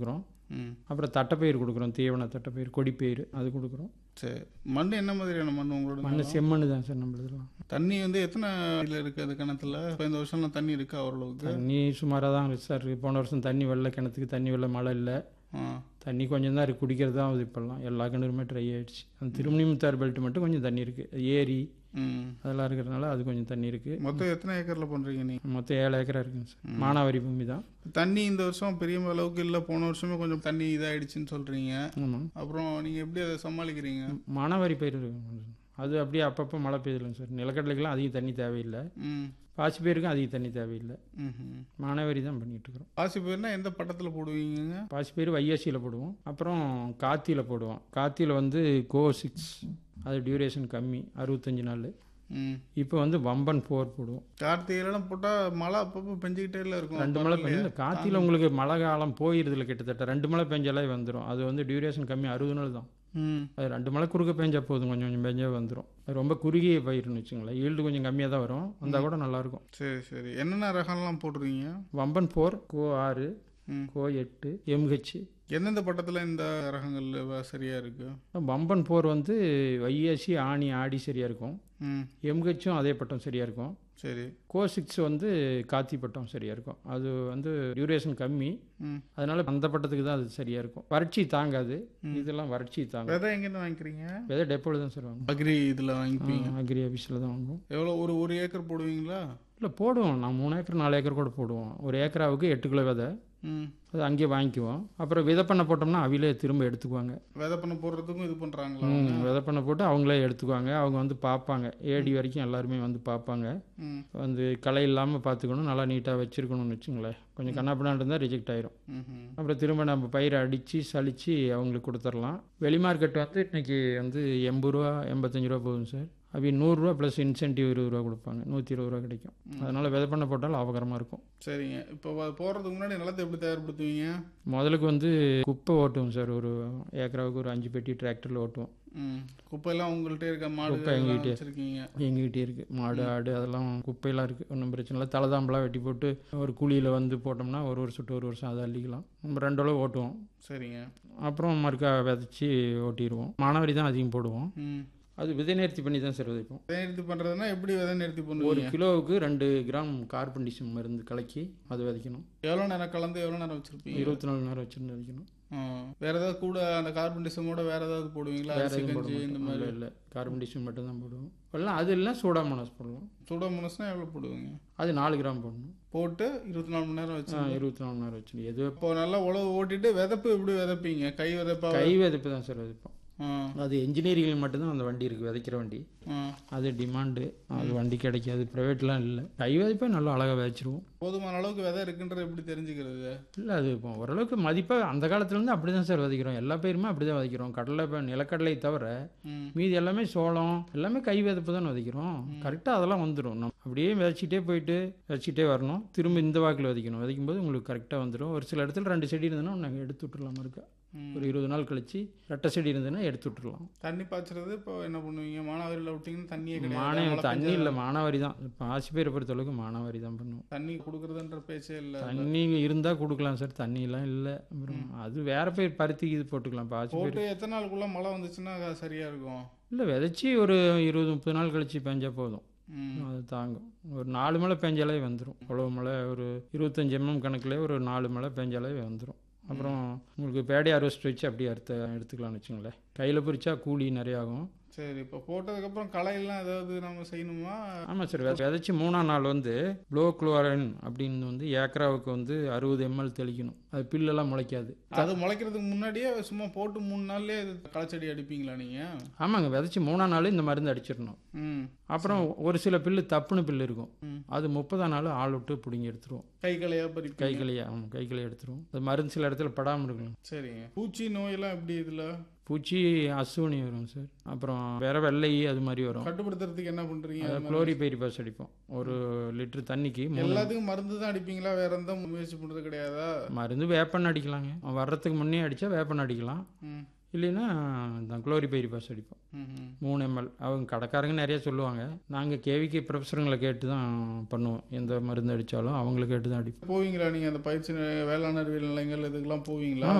கொடுக்குறோம் ம் அப்புறம் தட்டைப்பயிர் கொடுக்குறோம் தீவன தட்டைப்பயிர் கொடிப்பயிர் அது கொடுக்குறோம் சரி மண் என்ன மாதிரியான மண் உங்களோட மண் நிலம்? செம்மண் தான் சார் நம்மளதுலாம் தண்ணி வந்து எத்தனை இதில் இருக்குது அது கிணத்துல இப்போ இந்த வருஷம்லாம் தண்ணி இருக்கா ஓரளவுக்கு தண்ணி சுமாராக தான் இருக்கு சார் போன வருஷம் தண்ணி வெள்ளை கிணத்துக்கு தண்ணி வெள்ளை மழை இல்லை ஆ தண்ணி கொஞ்சம் தான் இருக்குது குடிக்கிறது தான் ஆகுது இப்போல்லாம் எல்லா கிணறுமே ட்ரை ஆயிடுச்சு அந்த திருமணிமுத்தார் பெல்ட் மட்டும் கொஞ்சம் தண்ணி இருக்குது ஏரி ம் அதெல்லாம் இருக்கிறதுனால அது கொஞ்சம் தண்ணி இருக்குது மொத்தம் எத்தனை ஏக்கரில் பண்ணுறீங்க நீ மொத்தம் ஏழு ஏக்கரா இருக்குங்க சார் மானாவாரி பூமி தான் தண்ணி இந்த வருஷம் பெரிய அளவுக்கு இல்லை போன வருஷமே கொஞ்சம் தண்ணி இதாயிடுச்சுன்னு சொல்கிறீங்க ஆமாம் அப்புறம் நீங்கள் எப்படி அதை சமாளிக்கிறீங்க மானாவாரி பயிர் இருக்குங்க. அது அப்படியே அப்பப்போ மழை பெய்யுதுலங்க சார் நிலக்கடலைக்கெல்லாம் அதிக தண்ணி தேவையில்லை ம் பாசி பயிருக்கும் அதிக தண்ணி தேவையில்லை ம் மானாவாரி தான் பண்ணிட்டு இருக்கிறோம் பாசி பயிர்னா எந்த பட்டத்தில் போடுவீங்க பாசி பயிர் வையாசியில் போடுவோம் அப்புறம் காத்தியில் போடுவோம் காத்தியில் வந்து கோ சிக்ஸ் அது டியூரேஷன் கம்மி அறுபத்தஞ்சு நாள் ம் இப்போ வந்து வம்பன் ஃபோர் போடுவோம் கார்த்திகைலாம் போட்டால் மழை அப்பப்போ பெஞ்சிக்கிட்டே இல்லை இருக்கும் ரெண்டு மழை பெஞ்சு காத்தியில் உங்களுக்கு மழை காலம் போயிருதுல கிட்டத்தட்ட ரெண்டு மழை பெஞ்சாலே வந்துடும் அது வந்து டியூரேஷன் கம்மி அறுபது நாள் தான் ம் அது ரெண்டு மழை குறுக்க பெஞ்சா போதும் கொஞ்சம் கொஞ்சம் பெஞ்சா வந்துடும் அது ரொம்ப குறுகிய பயிர்னு வச்சுங்களேன் ஈல்டு கொஞ்சம் கம்மியாக தான் வரும் வந்தால் கூட நல்லாயிருக்கும் சரி சரி என்னென்ன ரகம்லாம் போடுறீங்க வம்பன் ஃபோர் கோ ஆறு ம். கோ எட்டு எம்ஹெச் எந்தெந்த பட்டத்தில் இந்த ரகங்கள் வ- சரியா இருக்கு வம்பன் ஃபோர் வந்து வையாசி ஆணி ஆடி சரியாக இருக்கும் ம் எம்ஹெச்சும் அதே பட்டம் சரியாக இருக்கும் சரி கோ சிக்ஸ் வந்து காத்தி பட்டம் சரியாக இருக்கும் அது வந்து டியூரேஷன் கம்மி ம் அதனால அந்த பட்டத்துக்கு தான் அது சரியாக இருக்கும் வறட்சி தாங்காது இதெல்லாம் வறட்சி தாங்கும் விதை எங்கேருந்து வாங்கிக்கிறீங்க விதை டெப்போவில் தான் சார் வாங்குவோம் அக்ரி இதில் வாங்கிப்பீங்க அக்ரி ஆஃபீஸில் தான் வாங்குவோம் எவ்வளோ ஒரு ஒரு ஏக்கர் போடுவீங்களா இல்லை போடுவோம் நான் மூணு ஏக்கர் நாலு ஏக்கர் கூட போடுவோம் ஒரு ஏக்கராவுக்கு எட்டு கிலோ விதை ம் அது அங்கேயே வாங்கிக்குவோம் அப்புறம் விதை பண்ண போட்டோம்னா அவிலே திரும்ப எடுத்துக்குவாங்க விதை பண்ண போடுறதுக்கும் இது பண்ணுறாங்களா ம், விதை பண்ண போட்டு அவங்களே எடுத்துக்குவாங்க அவங்க வந்து பார்ப்பாங்க ஏடி வரைக்கும் எல்லாருமே வந்து பார்ப்பாங்க ம் வந்து களை இல்லாமல் பார்த்துக்கணும் நல்லா நீட்டாக வச்சுருக்கணும்னு வச்சுங்களேன் கொஞ்சம் கண்ணாப்பினான் இருந்தால் ரிஜெக்ட் ஆயிரும் ம் அப்புறம் திரும்ப நம்ம பயிரை அடித்து சலித்து அவங்களுக்கு கொடுத்துடலாம் வெளி மார்க்கெட் வந்து இன்னைக்கு வந்து எண்பது ரூபா எண்பத்தஞ்சு ரூபா போகுது சார் அப்படி நூறுரூவா ப்ளஸ் இன்சென்டிவ் இருபது ரூபா கொடுப்பாங்க நூற்றி இருபது ரூபா கிடைக்கும் அதனால் விதை பண்ண போட்டால் லாபகரமாக இருக்கும் சரிங்க இப்போ வ- போடுறதுக்கு முன்னாடி நிலத்தை எப்படி தயார்படுத்துவீங்க முதலுக்கு வந்து குப்பை ஓட்டுவோம் சார் ஒரு ஏக்கராவுக்கு ஒரு அஞ்சு பெட்டி டிராக்டரில் ஓட்டுவோம் ம் குப்பையெல்லாம் உங்கள்கிட்ட இருக்க மாடு குப்பை எங்ககிட்டயே. வச்சுருக்கீங்க எங்ககிட்டே இருக்குது மாடு ஆடு அதெல்லாம் குப்பையெல்லாம் இருக்குது ஒன்றும் பிரச்சனை இல்லை தலைதாம்பெல்லாம் வெட்டி போட்டு ஒரு குழியில் வந்து போட்டோம்னா ஒரு வருஷம் to ஒரு வருஷம் அதை அள்ளிக்கலாம் நம்ம ரெண்டு அளவு ஓட்டுவோம் சரிங்க அப்புறம் மறுக்கா விதைச்சி ஓட்டிடுவோம் மானாவாரி தான் அதிகம் போடுவோம் ம் அது விதை நேர்த்தி பண்ணி தான் சார் விதைப்போம் விதை நிறுத்தி பண்ணுறதுனா எப்படி விதை நிறுத்தி ஒரு பண்ணுவீங்க கிலோவுக்கு ரெண்டு கிராம் கார்பன்டிசம் மருந்து கலக்கி அது விதைக்கணும் எவ்வளோ நேரம் கலந்து எவ்வளோ நேரம் வச்சுருப்பீங்க இருபத்தி நாலு நேரம் வச்சுருந்து விதைக்கணும் வேற ஏதாவது கூட அந்த கார்பன் டிசமோட வேற ஏதாவது போடுவீங்களா வேற அரிசி எதுவும் போட கஞ்சி இந்த மாட்டோம் மாதிரி இல்லை இல்லை கார்பன்டிசம் மட்டும் தான் போடுவோம் எல்லாம் அது இல்லை சூடாமோனாஸ் போடுவோம் சூடோமோனஸ்னா எவ்வளோ போடுவீங்க அது நாலு கிராம் போடணும் போட்டு இருபத்தி நாலு மணி நேரம் வச்சு ஆ, இருபத்தி நாலு நேரம் வச்சு எது இப்போ நல்லா உழவு ஓட்டிட்டு விதப்பு எப்படி விதைப்பீங்க கை விதைப்பா கை விதைப்பு தான் சார் விதைப்போம் ஆ அது என்ஜினியரிங் மட்டும்தான் அந்த வண்டி இருக்குது விதைக்கிற வண்டி ஆ அது டிமாண்டு அது வண்டி கிடைக்காது ப்ரைவேட்லாம் இல்லை கை விதைப்பே நல்லா அழகாக விதைச்சிருவோம் போதுமான அளவுக்கு விதை இருக்குன்றது எப்படி தெரிஞ்சுக்கிறது இல்லை அது இப்போ ஓரளவுக்கு மதிப்பாக அந்த காலத்துலேருந்து அப்படி தான் சார் விதைக்கிறோம் எல்லா பயிருமே அப்படி தான் விதைக்கிறோம் கடலை இப்போ நிலக்கடலை தவிர ம் மீதி எல்லாமே சோளம் எல்லாமே கை விதைப்பு தான் விதைக்கிறோம் கரெக்டாக அதெல்லாம் வந்துடும் நம்ம அப்படியே விதைச்சிட்டே போயிட்டு விதைச்சிட்டே வரணும் திரும்ப இந்த வாக்கில் விதைக்கணும் விதைக்கும் போது உங்களுக்கு கரெக்டாக வந்துடும் ஒரு சில இடத்துல ரெண்டு செடி இருந்ததுன்னா நாங்கள் எடுத்து விட்டுறலாம் இருக்கா ம். ஒரு இருபது நாள் கழிச்சு ரெட்டை செடி இருந்ததுன்னா எடுத்து விட்டுறலாம் தண்ணி பாய்ச்சறது இப்போ என்ன பண்ணுவீங்க மானாவாரியில் விட்டீங்கன்னா தண்ணியே கிடையாது மானே மழை தண்ணி பெஞ்சா இல்லை மானாவாரி தான் இப்போ ஆசிப்பயிரை பொறுத்தளவுக்கு மானாவாரி தான் பண்ணுவோம் தண்ணி கொடுக்குறதுன்ற பேச்சே இல்லை தண்ணி இருந்தால் கொடுக்கலாம் சார் தண்ணிலாம் இல்லை அப்புறம் அது வேற பயிர் பருத்திக்கு இது போட்டுக்கலாம் இப்போ ஆசிப்பயிர் போட்டு எத்தனை நாளுக்குள்ள மழை வந்துச்சுன்னா அது சரியா இருக்கும் இல்லை விதைச்சி ஒரு இருபது முப்பது நாள் கழிச்சு பெஞ்சா போதும் ம் அது தாங்கும் ஒரு நாலு மழை பெஞ்சாலே வந்துடும் அவ்வளோ மழை ஒரு இருபத்தஞ்சி எம்எம் கணக்குல ஒரு நாலு மழை பெஞ்சாலே வந்துடும் அப்புறம் உங்களுக்கு பேடை அரோஸ்ட் வச்சு அப்படியே அறுத்த எடுத்துக்கலாம்னு வச்சுங்களேன் கையில் பிரிச்சா கூலி நிறைய ஆகும் சரி இப்போ போட்டதுக்கப்புறம் களையெல்லாம் ஏதாவது நம்ம செய்யணுமா ஆமாம் சார் வித- விதைச்சி மூணாம் நாள் வந்து ப்ளோ குளோரன் அப்படின்னு வந்து ஏக்கராவுக்கு வந்து அறுபது எம்எல் தெளிக்கணும் அது பில்லெல்லாம் முளைக்காது அது முளைக்கிறதுக்கு முன்னாடியே சும்மா போட்டு மூணு நாள்லயே இது களைச்செடி அடிப்பீங்களா நீங்க ஆமாங்க விதைச்சி மூணாம் நாள் இந்த மருந்து அடிச்சிடணும் ம் அப்புறம் ஒரு சில பில்லு தப்புன்னு பில்லு இருக்கும் ம். அது முப்பதாம் நாள் ஆள் விட்டு பிடுங்கி எடுத்துருவோம் கை களையா பறிப்பீங்க கைகளையே ஆமாம் கைகளை எடுத்துருவோம் அது மருந்து சில இடத்துல படாமல் இருக்கணும் சரிங்க பூச்சி நோயெல்லாம் எப்படி இதுல பூச்சி அசுவனி வரும் சார் அப்புறம் வேற வெள்ளை அது மாதிரி வரும் கட்டுப்படுத்துறதுக்கு என்ன பண்றீங்க அதை குளோரி பைரிபாஸ் அடிப்போம் ஒரு லிட்டர் தண்ணிக்கு மூணு எல்லாத்துக்கும் மருந்து தான் அடிப்பீங்களா வேற எந்த முயற்சி பண்றது கிடையாதா மருந்து வேப்பன் அடிக்கலாங்க அவன் வர்றதுக்கு முன்னே அடித்தா வேப்பன் அடிக்கலாம் ம் இல்லைன்னா தான் குளோரி பைரிபாஸ் அடிப்போம் ம் ம் மூணு எம்எல் அவங்க கடைக்காரங்க நிறைய சொல்லுவாங்க நாங்கள் கேவிக்கு ப்ரொஃபஸருங்களை கேட்டு தான் பண்ணுவோம் எந்த மருந்து அடித்தாலும் அவங்கள கேட்டு தான் அடிப்போம் போவீங்களா நீங்க அந்த பயிற்சி நி- வேளாண் அறிவியல் நிலையங்கள் இதுக்கெல்லாம் போவீங்களா